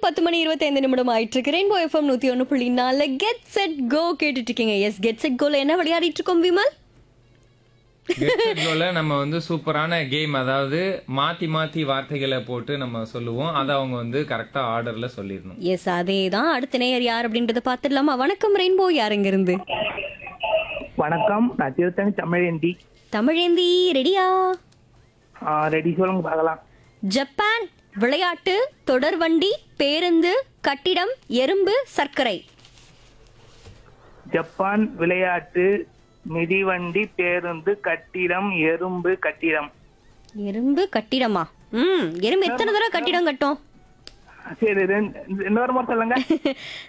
பத்து மணி இருபத்தைந்து நிமிடம் ஆயிட்டு இருக்கு ரெயின்போ எஃப்எம் நூத்தி ஒன்று புள்ளி நாலு கெட் செட் கோ கேட்டுட்டு இருக்கீங்க எஸ் கெட் செட் கோல என்ன விளையாடிட்டு இருக்கோம் விமல் கெட்ஸெட்ல நம்ம வந்து சூப்பரான கேம் அதாவது மாத்தி மாத்தி வார்த்தைகளை போட்டு நம்ம சொல்லுவோம் அதை அவங்க வந்து கரெக்டா ஆர்டர்ல சொல்லிடணும் எஸ் அதே தான் அடுத்த நேயர் யார் அப்படின்றத பார்த்துடலாமா வணக்கம் ரெயின்போ யார் இங்க இருந்து வணக்கம் நான் திருத்தணி தமிழேந்தி தமிழேந்தி ரெடியா ரெடி சொல்லுங்க பார்க்கலாம் ஜப்பான் விளையாட்டு தொடர்வண்டி பேருந்து கட்டிடம் எறும்பு சர்க்கரை ஜப்பான் விளையாட்டு மிதிவண்டி பேருந்து கட்டிடம் எறும்பு கட்டிடம் எறும்பு கட்டிடமா ம் எறும்பு எத்தனை தடவை கட்டிடம் கட்டும் சரி ரெண்டு- இன்னொரு முறை சொல்லுங்க